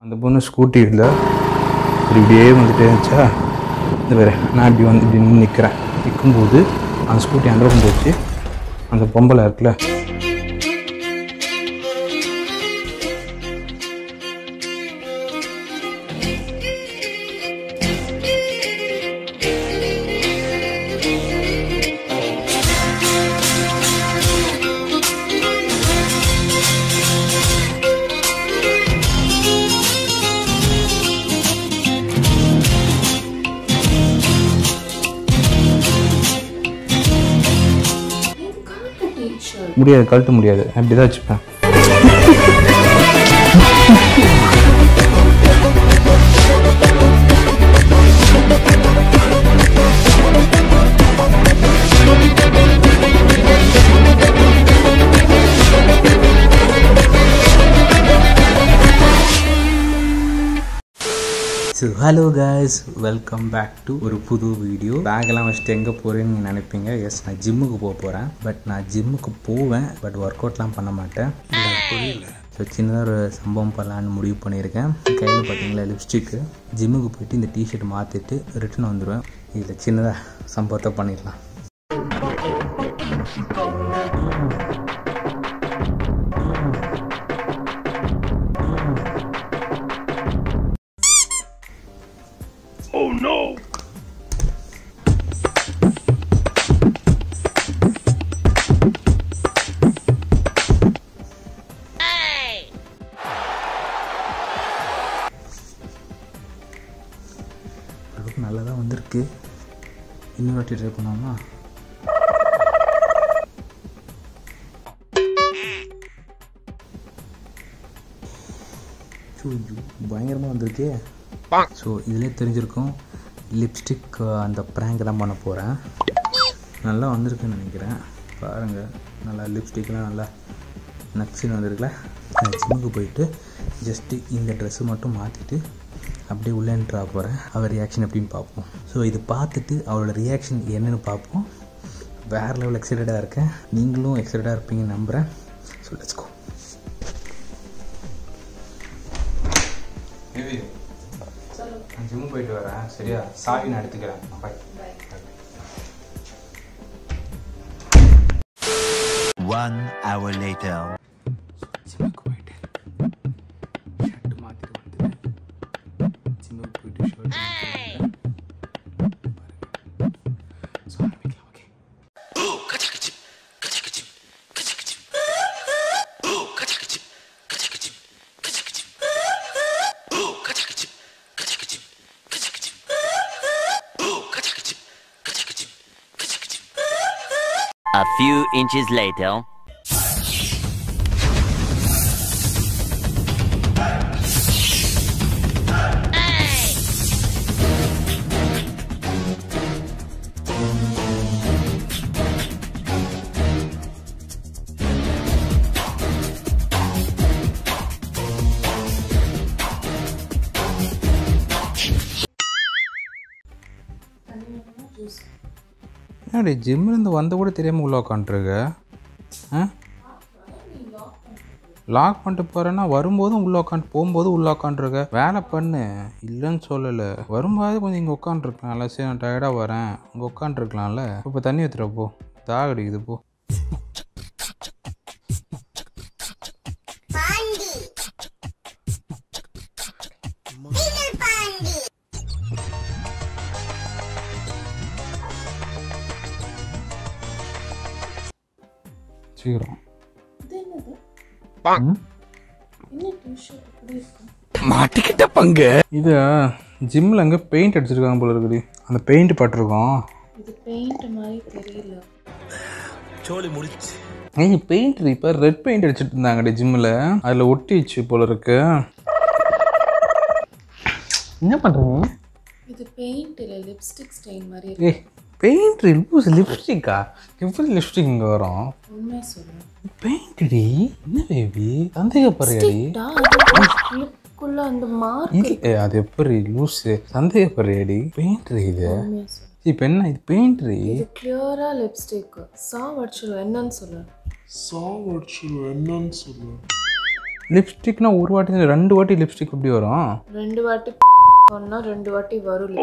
அந்த பொண்ணு ஸ்கூட்டி இல்லை இப்படி இப்படியே வந்துட்டே இருந்துச்சா இந்த வேறு நான் இப்படி வந்து இப்படி நின்று நிற்கிறேன் நிற்கும்போது அந்த ஸ்கூட்டி அந்த பக்கம் போச்சு அந்த பொம்பளை இருக்குல்ல முடியாது கழட்ட முடியாது அப்படி தான் வச்சுப்பேன் so hello guys welcome back to ஒரு புது வீடியோ பேக்கெல்லாம் வச்சுட்டு எங்கே போகிறேன்னு நினைப்பீங்க எஸ் நான் ஜிம்முக்கு போக போகிறேன் பட் நான் ஜிம்முக்கு போவேன் பட் ஒர்க் அவுட்லாம் பண்ண மாட்டேன் புரியல ஸோ சின்னதாக ஒரு சம்பவம் பண்ணலான்னு முடிவு பண்ணியிருக்கேன் கையில் பார்த்தீங்களா லிப்ஸ்டிக்கு ஜிம்முக்கு போயிட்டு இந்த டிஷர்ட் மாற்றிட்டு ரிட்டன் வந்துடுவேன் இதில் சின்னதாக சம்பவத்தை பண்ணிடலாம் அளவுக்கு நல்லா தான் வந்திருக்கு இன்னொரு வாட்டி ட்ரை பண்ணாமா பயங்கரமாக வந்திருக்கே ஸோ இதிலே தெரிஞ்சிருக்கும் லிப்ஸ்டிக் அந்த ப்ராங்க் தான் பண்ண போகிறேன் நல்லா வந்திருக்குன்னு நினைக்கிறேன் பாருங்கள் நல்லா லிப்ஸ்டிக்லாம் நல்லா நக்ஸின்னு வந்திருக்குல்ல நான் ஜிம்முக்கு போயிட்டு ஜஸ்ட்டு இந்த ட்ரெஸ்ஸு மட்டும் மாற்றிட்டு அப்படியே உள்ளே என்ட்ரா போகிறேன் அவர் ரியாக்ஷன் எப்படின்னு பார்ப்போம் ஸோ இது பார்த்துட்டு அவளோட ரியாக்ஷன் என்னன்னு பார்ப்போம் வேறு லெவல் எக்ஸைட்டடாக இருக்கேன் நீங்களும் எக்ஸைட்டடாக இருப்பீங்கன்னு நம்புகிறேன் ஸோ லெட்ஸ் கோ நான் ஜிம் போயிட்டு வரேன் சரியா சாவி நான் எடுத்துக்கிறேன் பாய் One hour later. ஜிம்முக்கு போயிட்டு ஷர்ட் மாற்றிட்டு வந்துட்டேன் ஜிம்முக்கு போயிட்டு ஷர்ட் ஸோ ஆரம்பிக்கலாம் okay A few inches later. என்னடி ஜிம்லேருந்து வந்த கூட தெரியாமல் உள்ள உட்காண்ட்ருக்க ஆ லாக் பண்ணிட்டு போகிறேன்னா வரும்போதும் உள்ளே உட்காந்து போகும்போதும் உள்ளே உட்காண்ட்ருக்க வேலை பண்ணு இல்லைன்னு சொல்லலை வரும்போது கொஞ்சம் இங்கே உட்காண்ட்ருக்கலாம்ல சரி நான் டயர்டாக வரேன் இங்கே உட்காண்ட்ருக்கலாம்ல இப்போ தண்ணி ஊற்றுற போ தாகடிக்குது போ சீக்கிரம் ம்? மாட்டிக்கிட்ட பங்கு இது ஜிம்மில் அங்கே பெயிண்ட் அடிச்சிருக்காங்க போல இருக்குது அந்த பெயிண்ட் பட்டிருக்கோம் இது பெயிண்ட் மாதிரி தெரியல ஏய் பெயிண்ட் இப்போ ரெட் பெயிண்ட் அடிச்சிட்டு இருந்தாங்கடி ஜிம்மில் அதில் ஒட்டிச்சு போல இருக்கு என்ன பண்ணுறீங்க இது பெயிண்ட் இல்லை லிப்ஸ்டிக் ஸ்டெயின் மாதிரி இருக்கு ஏய் பெயிண்ட் லூஸ் லிப்ஸ்டிக்கா எப்படி லிப்ஸ்டிக் இங்கே வரும் உண்மை சொல்லு பெயிண்ட்டி என்ன பேபி சந்தேகப்படுறியாடி லிப்குள்ள அந்த மார்க் இது ஏய், அது எப்படி லூஸு சந்தேகப்படுறியாடி பெயிண்ட் இது உண்மையா சொல்லு இப்போ என்ன இது பெயிண்ட் இது கிளியரா லிப்ஸ்டிக் சா வடிச்சிடும் என்னன்னு சொல்லு சாவடிச்சிடும் என்னன்னு சொல்லு லிப்ஸ்டிக்னா ஒரு வாட்டி இல்ல, ரெண்டு வாட்டி லிப்ஸ்டிக் எப்படி வரும் ரெண்டு வாட்டி பண்ணா ரெண்டு வாட்டி வரும்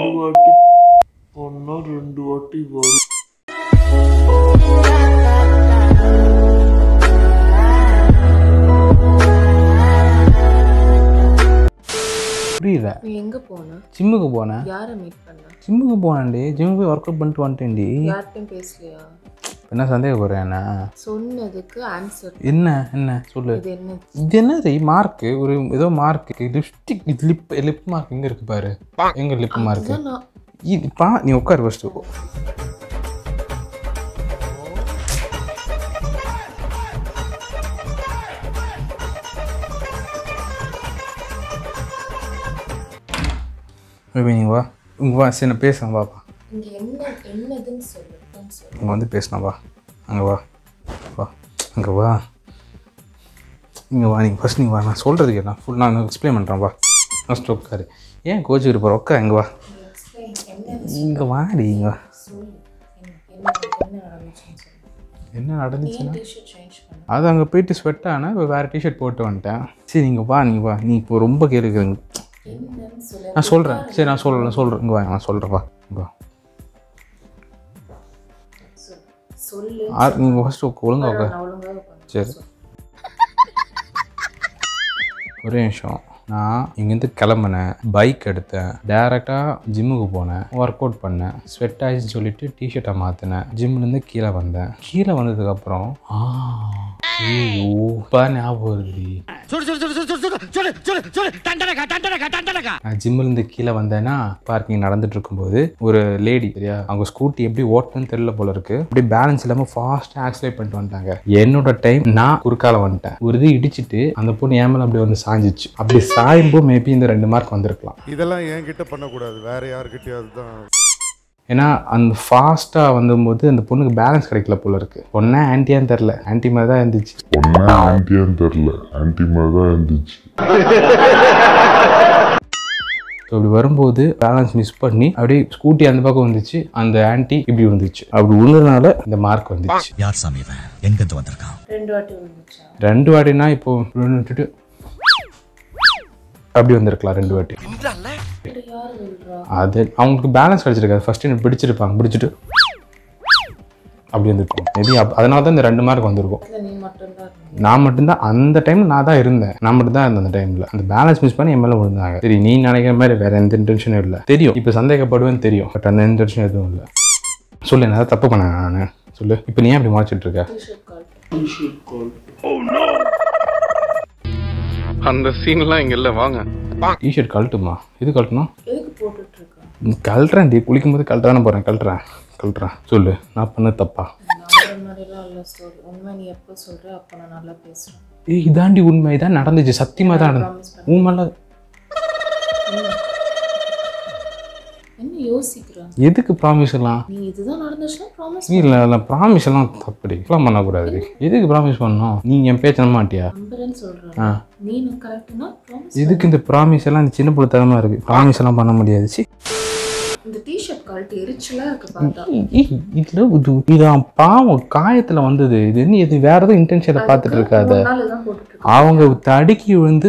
புரியல நீ எங்க போன ஜிம்முக்கு போனேன் யாரை மீட் பண்ண ஜிம்முக்கு போனேன்டி ஜிம்முக்கு போய் ஒர்க் அவுட் பண்ணிட்டு வந்துட்டேன்டி யார்கிட்டயும் பேசலையா என்ன சந்தேகப்படுறேன் என்ன சொன்னதுக்கு ஆன்சர் என்ன என்ன சொல்லு இது என்ன இது என்னது மார்க்கு ஒரு ஏதோ மார்க் லிப்ஸ்டிக் இது லிப் லிப் மார்க் எங்க இருக்கு பாரு எங்க லிப் மார்க் இதுதான் நான் பா நீ உட்காரு ஃபர்ஸ்ட் நீ வா இங்க வா சரி நான் பேசுகிறேன் வாப்பா இங்க என்ன என்னதுன்னு சொல்லு தான் சொல்லு இங்கே வந்து பேசினா வா அங்கே வா வா அங்கே வா இங்கே வா நீங்கள் ஃபஸ்ட் நீங்கள் வா நான் சொல்கிறதுக்கு நான் ஃபுல் நான் எக்ஸ்பிளைன் பண்ணுறேன் வா ஃபஸ்ட் உட்காரு ஏன் கோச்சுக்கிட்டு போகிற உட்கார் இங்கே வா எக்ஸ்பிளைன் என்ன இங்கே வாடி இங்கே வா சொல்லு என்ன என்ன என்ன நடந்துச்சுன்னு சொல்லு என்ன நடந்துச்சுன்னா ஏன் டிஷர்ட் சேஞ்ச் பண்ண அது அங்கே போயிட்டு ஸ்வெட் ஆனால் இப்போ வேறு டிஷர்ட் போட்டு வந்துட்டேன் சரி நீங்கள் வா நீங்கள் வா நீ இப்போ ரொம்ப கேட்குறீங்க என்னன்னு சொல்லு நான் சொல்கிறேன் சரி நான் சொல்கிறேன் சொல்கிறேன் இங்கே வா நான் சொல்கிறேன் வா இங்கே வா சொல்லு. சொல்லு ஆ நீங்கள் ஃபஸ்ட்டு ஒழுங்கா உட்கார் நான் ஒழுங்காக உட்காந்து சரி ஒரே நிமிஷம் நான் இங்கேருந்து கிளம்புனேன் பைக் எடுத்தேன் டேரெக்டாக ஜிம்முக்கு போனேன் ஒர்க் அவுட் பண்ணேன் ஸ்வெட் ஆயிடுச்சுன்னு சொல்லிட்டு டிஷர்ட்டை மாற்றினேன் ஜிம்லேருந்து கீழே வந்தேன் கீழே வந்ததுக்கப்புறம் ஆ ஐயோ இப்போ ஞாபகம் வருது நான் ஜிம்மிலேருந்து கீழே வந்தேன்னா பார்க்கிங் நடந்துட்டு இருக்கும்போது ஒரு லேடி சரியா அவங்க ஸ்கூட்டி எப்படி ஓட்டணும்னு தெரியல போல இருக்கு அப்படியே பேலன்ஸ் இல்லாமல் ஃபாஸ்ட்டாக ஆக்சிலேட் பண்ணிட்டு வந்துட்டாங்க என்னோட டைம் நான் குறுக்கால வந்துட்டேன் ஒரு இது இடிச்சிட்டு அந்த பொண்ணு ஏன் மேல அப்படியே வந்து சாஞ்சிச்சு அப்படி சாயும்போது மேபி இந்த ரெண்டு மார்க் வந்திருக்கலாம் இதெல்லாம் என்கிட்ட பண்ணக்கூடாது வேற யார்கிட்டயாவது தான் ஏன்னா அந்த ஃபாஸ்ட்டாக வந்தபோது அந்த பொண்ணுக்கு பேலன்ஸ் கிடைக்கல போல இருக்கு ஒன்றா ஆன்ட்டியான்னு தெரில ஆன்ட்டி மாதிரி தான் இருந்துச்சு ஒன்னா ஆன்டியான்னு தெரில ஆன்டி மாதிரி தான் இருந்துச்சு ஸோ அப்படி வரும்போது பேலன்ஸ் மிஸ் பண்ணி அப்படியே ஸ்கூட்டி அந்த பக்கம் வந்துச்சு அந்த ஆன்ட்டி இப்படி வந்துச்சு அப்படி விழுந்ததுனால இந்த மார்க் வந்துச்சு யார் சாமி இவன் எங்கிருந்து வந்திருக்கான் ரெண்டு வாட்டி விழுந்துச்சா ரெண்டு வாட்டினா இப்போ விழுந்து விட்டுட்டு அப்படி வந்திருக்கலாம் ரெண்டு வாட்டி இப்படி யார் விழுறா அது அவங்களுக்கு பேலன்ஸ் கிடைச்சிருக்காது ஃபர்ஸ்ட் எனக்கு பிடிச்சிருப்பாங்க பிடிச்சிட்டு அப்படி வந்துருக்கும் மேபி அதனால தான் இந்த ரெண்டு மார்க் வந்திருக்கும் இல்லை நீ மட்டும்தான் இருந்த நான் மட்டும்தான் அந்த டைம் நான் தான் இருந்தேன் நான் மட்டும் தான் இருந்தேன் அந்த டைமில் அந்த பேலன்ஸ் மிஸ் பண்ணி என் மேலே விழுந்தாங்க சரி நீ நினைக்கிற மாதிரி வேற எந்த இன்டென்ஷனும் இல்லை தெரியும் இப்போ சந்தேகப்படுவேன்னு தெரியும் பட் அந்த இன்டென்ஷன் எதுவும் இல்லை சொல்லு நான் தப்பு பண்ணேன் நான் சொல்லு இப்போ நீ ஏன் அப்படி மாற்றிட்டு இருக்க டிஷர்ட் கால் அந்த சீன்லாம் இங்கே இல்லை வாங்க டிஷர்ட் கழட்டுமா இது கழட்டணும் எதுக்கு போட்டுட்டு இருக்க கழட்டுறேன் டி குளிக்கும் போது கழட்டான போகிறேன் கழட்டுறேன் கழட்டுறேன் சொல்லு நான் பண்ண தப்பா நம்புற மாதிரிலாம் இல்லை ஸ்டோரி உண்மை நீ எப்போ சொல்ற அப்போ நான் நல்லா பேசுறேன் ஏய் இதாண்டி உண்மை தான் நடந்துச்சு சத்தியமாக தான் ப்ராமிஸ் நடந்துச்சு பண்ண உன் மேலே என்ன யோசிக்கிற எதுக்கு ப்ராமிஸ் எல்லாம் நீ இதுதான் நடந்துச்சுன்னா ப்ராமிஸ் இல்லை இல்லை ப்ராமிஸ் எல்லாம் தப்புடி இப்பெல்லாம் பண்ணக்கூடாது எதுக்கு ப்ராமிஸ் பண்ணணும் நீ என் பேச்ச நம்ப மாட்டியா நம்புறேன்னு சொல்றேன் ஆ நீ நான் கரெக்ட்னா ப்ராமிஸ் எதுக்கு இந்த ப்ராமிஸ் எல்லாம் இந்த சின்ன பிள்ளை தரமா இருக்கு ப்ராமிஸ் எல்லாம் பண்ண முடியாது சி இந்த டிஷர்ட் கழட்டு எரிச்சலா இருக்கு பார்த்தா இதுல இது இது அவன் பாவம் காயத்துல வந்தது இது என்ன இது வேற ஏதோ இன்டென்ஷனை பார்த்துட்டு இருக்காத மூணு நாள் தான் போட்டுட்டு இருக்க அவங்க தடுக்கி விழுந்து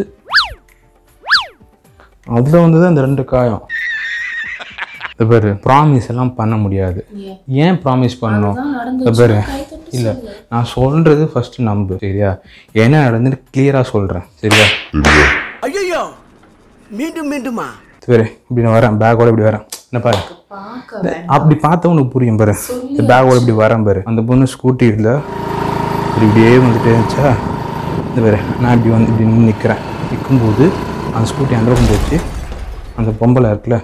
அதுல வந்தது அந்த ரெண்டு காயம் இது பாரு ப்ராமிஸ் எல்லாம் பண்ண முடியாது ஏன் ஏன் ப்ராமிஸ் பண்ணணும் அதான் இது பாரு நடந்துச்சு கை தட்டி இல்ல சொல்லு. நான் சொல்றது ஃபர்ஸ்ட் நம்பு சரியா என்ன நடந்துன்னு கிளியரா சொல்றேன் சரியா ஐயோ மீண்டும் மீண்டுமா சரி இப்படி நான் வரேன் பேக்கோட இப்படி வரேன் என்ன பாரு பார்க்க வேண்டாம் அப்படி பார்த்தா உனக்கு புரியும் பாரு இந்த பேக்கோட இப்படி வரேன் பாரு அந்த பொண்ணு ஸ்கூட்டி இல்ல இப்படி இப்படியே வந்துட்டே இருந்துச்சா இந்த பாரு நான் இப்படி வந்து இப்படி நின்று நிற்கிறேன் நிற்கும்போது அந்த ஸ்கூட்டி அந்த பக்கம் போச்சு அந்த பொம்பளை இருக்குல்ல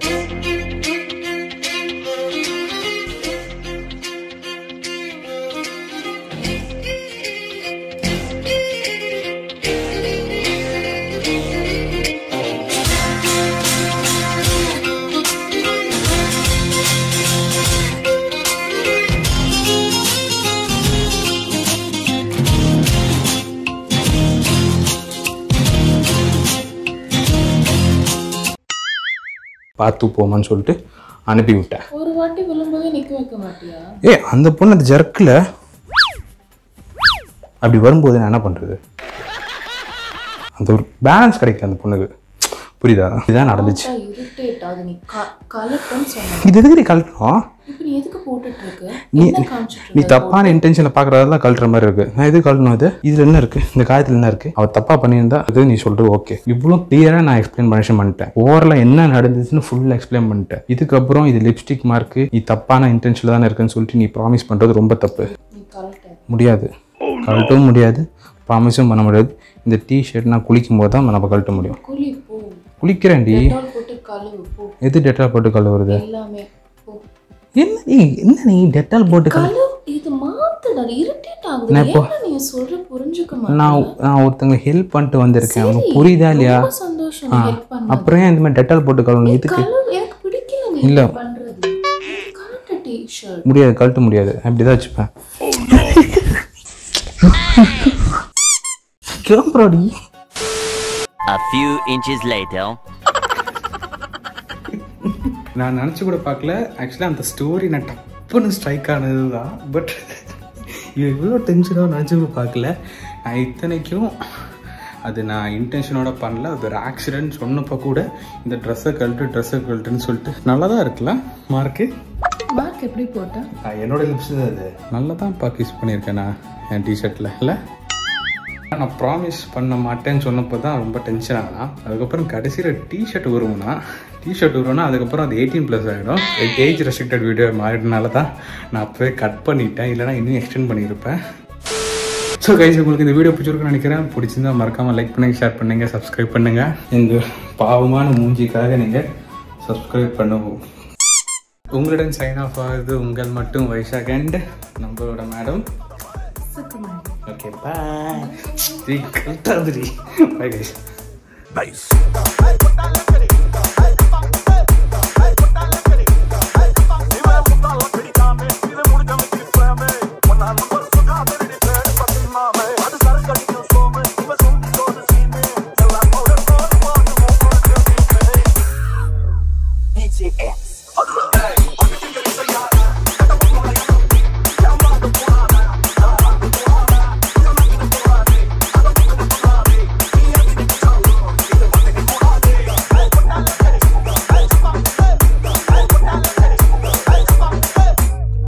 பார்த்து போமான்னு சொல்லிட்டு அனுப்பி விட்டேன் ஒரு வாட்டி விழும்போதே நிக்க வைக்க மாட்டியா ஏ அந்த பொண்ணு அந்த ஜர்க்கில் அப்படி வரும்போது நான் என்ன பண்ணுறது அந்த ஒரு பேலன்ஸ் கிடைக்கல அந்த பொண்ணுக்கு புரியுதா இதுதான் நடந்துச்சு இரிட்டேட் ஆகுது நீ கலட்டன்னு சொன்ன இது எதுக்கு நீ கழட்டணும் இப்போ நீ எதுக்கு போட்டுட்டு இருக்க நீ என்ன காமிச்சிட்டு நீ இருக்க? தப்பான இன்டென்ஷனில் பார்க்குறதெல்லாம் கழட்டுற மாதிரி இருக்கு நான் எது கழட்டணும் இது இதில் என்ன இருக்கு இந்த காயத்தில் என்ன இருக்கு அவ தப்பா பண்ணியிருந்தா அது நீ சொல்றது ஓகே இவ்வளோ கிளியராக நான் எக்ஸ்பிளைன் பண்ணி பண்ணிட்டேன் ஓவரில் என்ன நடந்துச்சுன்னு ஃபுல்லாக எக்ஸ்பிளைன் பண்ணிட்டேன் இதுக்கப்புறம் இது லிப்ஸ்டிக் மார்க்கு நீ தப்பான இன்டென்ஷனில் தானே இருக்குன்னு சொல்லிட்டு நீ ப்ராமிஸ் பண்ணுறது ரொம்ப தப்பு நீ கலட்ட முடியாது கழட்டவும் முடியாது ப்ராமிஸும் பண்ண முடியாது இந்த டிஷர்ட் நான் குளிக்கும் போது தான் நம்ம கழட்ட முடியும் குழி போ குளிக்கிறேன்டி டெட்டால் போட்டு கழுவு போ எது டெட்டால் போட்டு கழுவுறது எல்லாமே போ என்ன நீ என்ன நீ டெட்டால் போட்டு கழு கழுவு இது மாத்துடா இரிட்டேட் ஆகுது நான் இப்போ- ஏன்னா நீ சொல்ற புரிஞ்சுக்க நான் மாட்டேன் நான் ஒருத்தங்களுக்கு ஹெல்ப் பண்ணிட்டு வந்திருக்கேன் உனக்கு புரியுதா இல்லையா ரொம்ப சந்தோஷம் நீ ஹெல்ப் பண்ண அப்புறம் ஏன் இந்த மாதிரி டெட்டால் போட்டு கழுவணும் இதுக்கு கழுவு எனக்கு பிடிக்கல நீ இல்ல. இப்படி பண்றது கலட்ட டி-ஷர்ட் முடியாது கழட்ட முடியாது அப்படிதான் வச்சுப்பேன் கிளம்புறாடி A few inches later. நான் நினச்சி கூட பார்க்கல ஆக்சுவலாக அந்த ஸ்டோரி நான் டப்புன்னு ஸ்ட்ரைக் ஆனது தான் பட் இது இவ்வளோ டென்ஷனாக நினச்சி கூட பார்க்கல நான் இத்தனைக்கும் அது நான் இன்டென்ஷனோட பண்ணல அது ஒரு ஆக்சிடென்ட் சொன்னப்போ கூட இந்த ட்ரெஸ்ஸை கழட்டு ட்ரெஸ்ஸை கழட்டுன்னு சொல்லிட்டு நல்லா தான் இருக்குல்ல மார்க்கு மார்க் எப்படி போட்ட என்னோட லிப்ஸ் தான் அது நல்லா தான் யூஸ் பண்ணியிருக்கேன் நான் என் டிஷர்ட்டில் இல்லை நான் ப்ராமிஸ் பண்ண மாட்டேன்னு சொன்னப்போ தான் ரொம்ப டென்ஷன் ஆனா அதுக்கப்புறம் கடைசியில் டிஷர்ட் வருவோம்னா டிஷர்ட் வருவோம்னா அதுக்கப்புறம் அது எயிட்டீன் ப்ளஸ் ஆகிடும் ஏஜ் ரெஸ்ட்ரிக்டட் வீடியோ மாறினால தான் நான் அப்போவே கட் பண்ணிட்டேன் இல்லைனா இன்னும் எக்ஸ்டெண்ட் பண்ணியிருப்பேன் ஸோ கைஸ் உங்களுக்கு இந்த வீடியோ பிடிச்சிருக்குன்னு நினைக்கிறேன் பிடிச்சிருந்தா மறக்காமல் லைக் பண்ணுங்கள் ஷேர் பண்ணுங்கள் சப்ஸ்கிரைப் பண்ணுங்கள் இந்த பாவமான மூஞ்சிக்காக நீங்கள் சப்ஸ்கிரைப் பண்ணவும் உங்களுடன் சைன் ஆஃப் ஆகுது உங்கள் மட்டும் வைஷாக் அண்ட் நம்மளோட மேடம் ஓகே பாய் கரெக்டாக பை கைஸ் நைஸ் BTS.